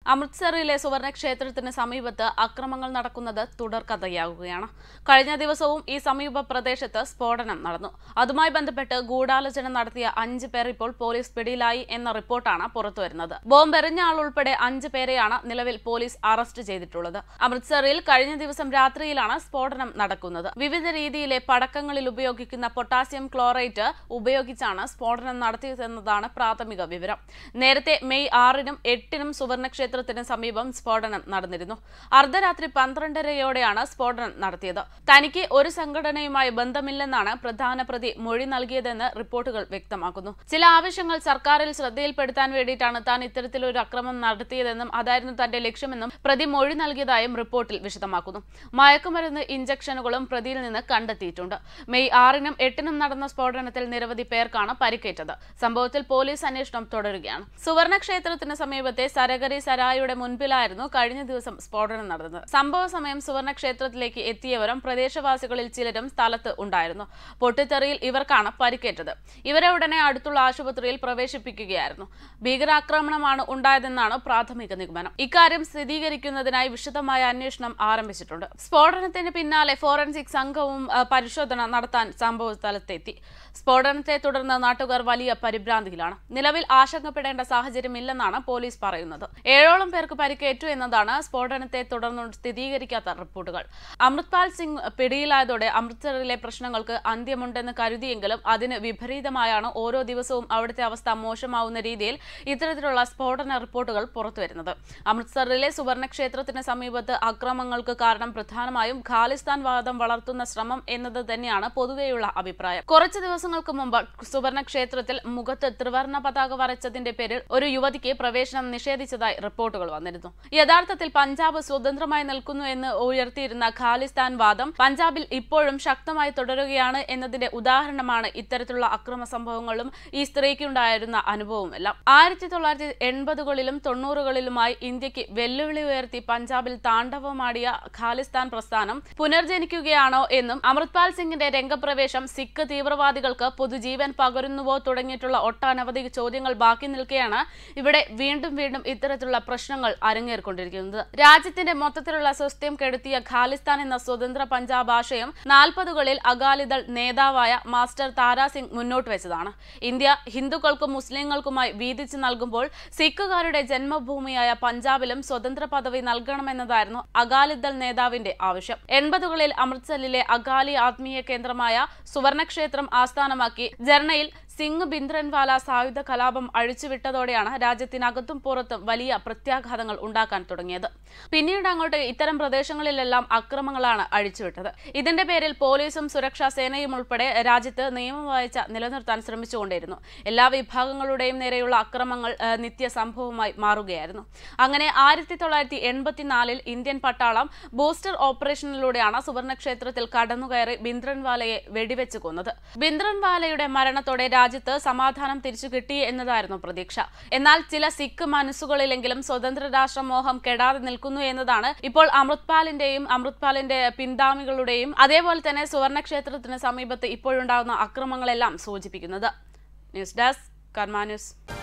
അമൃത്സറിലെ സുവർണ ക്ഷേത്രത്തിന് സമീപത്ത് അക്രമങ്ങൾ നടക്കുന്നത് തുടർക്കഥയാകുകയാണ് കഴിഞ്ഞ ദിവസവും ഈ സമീപ പ്രദേശത്ത് സ്ഫോടനം നടന്നു അതുമായി ബന്ധപ്പെട്ട് ഗൂഢാലോചന നടത്തിയ അഞ്ച് പേർ ഇപ്പോൾ പോലീസ് പിടിയിലായി എന്ന റിപ്പോർട്ടാണ് പുറത്തുവരുന്നത് ബോംബ് എറിഞ്ഞ ആൾ ഉൾപ്പെടെ അഞ്ച് പേരെയാണ് നിലവിൽ പോലീസ് അറസ്റ്റ് ചെയ്തിട്ടുള്ളത് അമൃത്സറിൽ കഴിഞ്ഞ ദിവസം രാത്രിയിലാണ് സ്ഫോടനം നടക്കുന്നത് വിവിധ രീതിയിലെ പടക്കങ്ങളിൽ ഉപയോഗിക്കുന്ന പൊട്ടാസ്യം ക്ലോറൈറ്റ് ഉപയോഗിച്ചാണ് സ്ഫോടനം നടത്തിയതെന്നതാണ് പ്രാഥമിക വിവരം നേരത്തെ മെയ് ആറിനും എട്ടിനും സുവർണക്ഷേത്രത്തിന് സമീപം സ്ഫോടനം നടന്നിരുന്നു അർദ്ധരാത്രി പന്ത്രണ്ടരയോടെയാണ് സ്ഫോടനം നടത്തിയത് തനിക്ക് ഒരു സംഘടനയുമായി ബന്ധമില്ലെന്നാണ് പ്രധാന പ്രതി മൊഴി നൽകിയതെന്ന് റിപ്പോർട്ടുകൾ വ്യക്തമാക്കുന്നു ചില ആവശ്യങ്ങൾ സർക്കാരിൽ ശ്രദ്ധയിൽപ്പെടുത്താൻ വേണ്ടിയിട്ടാണ് താൻ ഇത്തരത്തിലൊരു അക്രമം നടത്തിയതെന്നും അതായിരുന്നു തന്റെ ലക്ഷ്യമെന്നും പ്രതി മൊഴി നൽകിയതായും റിപ്പോർട്ടിൽ വിശദമാക്കുന്നു മയക്കുമരുന്ന് ഇഞ്ചക്ഷനുകളും പ്രതിയിൽ നിന്ന് കണ്ടെത്തിയിട്ടുണ്ട് മെയ് ആറിനും എട്ടിനും നടന്ന സ്ഫോടനത്തിൽ നിരവധി പേർക്കാണ് പരിക്കേറ്റത് സംഭവത്തിൽ പോലീസ് അന്വേഷണം തുടരുകയാണ് സുവർണ ക്ഷേത്രത്തിന് സമീപത്തെ സരകരി സരായുടെ മുൻപിലായിരുന്നു കഴിഞ്ഞ ദിവസം സ്ഫോടനം നടന്നത് സംഭവ സമയം സുവർണ ക്ഷേത്രത്തിലേക്ക് എത്തിയവരും പ്രദേശവാസികളിൽ ചിലരും സ്ഥലത്ത് ഉണ്ടായിരുന്നു പൊട്ടിത്തെറിയിൽ ഇവർക്കാണ് പരിക്കേറ്റത് ഇവരെ ഉടനെ അടുത്തുള്ള ആശുപത്രിയിൽ പ്രവേശിപ്പിക്കുകയായിരുന്നു ഭീകരാക്രമണമാണ് ഉണ്ടായതെന്നാണ് പ്രാഥമിക നിഗമനം ഇക്കാര്യം സ്ഥിരീകരിക്കുന്നതിനായി വിശദമായ അന്വേഷണം ആരംഭിച്ചിട്ടുണ്ട് സ്ഫോടനത്തിന് പിന്നാലെ ഫോറൻസിക് സംഘവും ആ, പരിശോധന നടത്താൻ സംഭവ സ്ഥലത്തെത്തി സ്ഫോടനത്തെ തുടർന്ന് നാട്ടുകാർ വലിയ പരിഭ്രാന്തിയിലാണ് നിലവിൽ ആശങ്കപ്പെടേണ്ട സാഹചര്യമില്ലെന്നാണ് പോലീസ് പറയുന്നത് ഏഴോളം പേർക്ക് പരിക്കേറ്റു എന്നതാണ് സ്ഫോടനത്തെ തുടർന്ന് സ്ഥിരീകരിക്കാത്ത റിപ്പോർട്ടുകൾ അമൃത്പാൽ സിംഗ് പിടിയിലായതോടെ അമൃത്സറിലെ പ്രശ്നങ്ങൾക്ക് അന്ത്യമുണ്ടെന്ന് കരുതിയെങ്കിലും അതിന് വിപരീതമായാണ് ഓരോ ദിവസവും അവിടുത്തെ അവസ്ഥ മോശമാവുന്ന രീതിയിൽ ഇത്തരത്തിലുള്ള സ്ഫോടന റിപ്പോർട്ടുകൾ പുറത്തുവരുന്നത് അമൃത്സറിലെ സുവർണ ക്ഷേത്രത്തിന് സമീപത്ത് അക്രമങ്ങൾക്ക് കാരണം പ്രധാനമായും ഖാലിസ്ഥാൻ വാദം വളർത്തുന്ന ശ്രമം എന്നത് തന്നെയാണ് പൊതുവെയുള്ള അഭിപ്രായം കുറച്ചു ദിവസങ്ങൾക്ക് മുമ്പ് സുവർണ ക്ഷേത്രത്തിൽ മുഖത്ത് ത്രിവർണ പതാക വരച്ചതിന്റെ പേരിൽ ഒരു യുവതിക്ക് പ്രവേശനം നിഷേധിച്ചതായി റിപ്പോർട്ടുകൾ വന്നിരുന്നു യഥാർത്ഥത്തിൽ പഞ്ചാബ് സ്വതന്ത്രമായി നിൽക്കുന്നു എന്ന് ഉയർത്തിയിരുന്ന ഖാലിസ്ഥാൻ വാദം പഞ്ചാബിൽ ഇപ്പോഴും ശക്തമായി തുടരുകയാണ് എന്നതിന്റെ ഉദാഹരണമാണ് ഇത്തരത്തിലുള്ള അക്രമ സംഭവങ്ങളും ഈ സ്ത്രീക്കുണ്ടായിരുന്ന അനുഭവമെല്ലാം ആയിരത്തി തൊള്ളായിരത്തി എൺപതുകളിലും തൊണ്ണൂറുകളിലുമായി ഇന്ത്യക്ക് വെല്ലുവിളി ഉയർത്തി പഞ്ചാബിൽ താണ്ഡവമാടിയ ഖാലിസ്ഥാൻ പ്രസ്ഥാനം പുനർജനിക്കുകയാണോ എന്നും അമൃത്പാൽ സിംഗിന്റെ രംഗപ്രവേശം സിഖ് തീവ്രവാദികൾക്ക് പൊതുജീവൻ പകരുന്നുവോ തുടങ്ങിയിട്ടുള്ള ഒട്ടനവധി ചോദ്യങ്ങൾ ബാക്കി നിൽക്കെയാണ് ഇവിടെ വീണ്ടും വീണ്ടും ഇത്തരത്തിലുള്ള പ്രശ്നങ്ങൾ അരങ്ങേറിക്കൊണ്ടിരിക്കുന്നത് രാജ്യത്തിന്റെ മൊത്തത്തിലുള്ള സ്വസ്ഥ്യം കെടുത്തിയ ഖാലിസ്ഥാൻ എന്ന സ്വതന്ത്ര പഞ്ചാബ് ആശയം നാൽപ്പതുകളിൽ അകാലിദൾ നേതാവായ മാസ്റ്റർ താരാ സിംഗ് മുന്നോട്ട് വെച്ചതാണ് ഇന്ത്യ ഹിന്ദുക്കൾക്കും മുസ്ലിങ്ങൾക്കുമായി വീതിച്ചു നൽകുമ്പോൾ സിഖുകാരുടെ ജന്മഭൂമിയായ പഞ്ചാബിലും സ്വതന്ത്ര പദവി നൽകണമെന്നതായിരുന്നു അകാലിദൾ നേതാവിന്റെ ആവശ്യം എൺപതുകളിൽ അമൃത്സറിലെ അകാലി ആത്മീയ കേന്ദ്രമായ സുവർണക്ഷേത്രം ആസ്ഥാനമാക്കി ജർണയിൽ സിംഗ് ഭിന്ദ്രൻവാല സായുധ കലാപം അഴിച്ചുവിട്ടതോടെയാണ് രാജ്യത്തിനകത്തും പുറത്തും വലിയ പ്രത്യാഘാതങ്ങൾ ഉണ്ടാക്കാൻ തുടങ്ങിയത് പിന്നീട് അങ്ങോട്ട് ഇത്തരം പ്രദേശങ്ങളിലെല്ലാം അക്രമങ്ങളാണ് അഴിച്ചുവിട്ടത് ഇതിന്റെ പേരിൽ പോലീസും സുരക്ഷാ സേനയും ഉൾപ്പെടെ രാജ്യത്ത് നിയമവാഴ്ച നിലനിർത്താൻ ശ്രമിച്ചുകൊണ്ടിരുന്നു എല്ലാ വിഭാഗങ്ങളുടെയും നേരെയുള്ള അക്രമങ്ങൾ ആ, നിത്യ സംഭവമായി മാറുകയായിരുന്നു അങ്ങനെ ആയിരത്തി തൊള്ളായിരത്തി എൺപത്തിനാലിൽ ഇന്ത്യൻ പട്ടാളം ബൂസ്റ്റർ ഓപ്പറേഷനിലൂടെയാണ് സുവർണക്ഷേത്രത്തിൽ കടന്നുകയറി ബിന്ദ്രൻവാലയെ വെടിവെച്ച് കൊന്നത് ബിന്ദ്രൻവാലയുടെ മരണത്തോടെ രാജ്യത്ത് സമാധാനം തിരിച്ചു കിട്ടി എന്നതായിരുന്നു പ്രതീക്ഷ എന്നാൽ ചില സിഖ് മനസ്സുകളിലെങ്കിലും സ്വതന്ത്ര രാഷ്ട്ര മോഹം കെടാതെ നിൽക്കുന്നു എന്നതാണ് ഇപ്പോൾ അമൃത്പാലിന്റെയും അമൃത്പാലിന്റെ പിന്താമികളുടെയും അതേപോലെ തന്നെ സുവർണക്ഷേത്രത്തിന് സമീപത്ത് ഇപ്പോഴുണ്ടാകുന്ന അക്രമങ്ങളെല്ലാം സൂചിപ്പിക്കുന്നത് ന്യൂസ് ഡെസ്ക് കർമാ ന്യൂസ്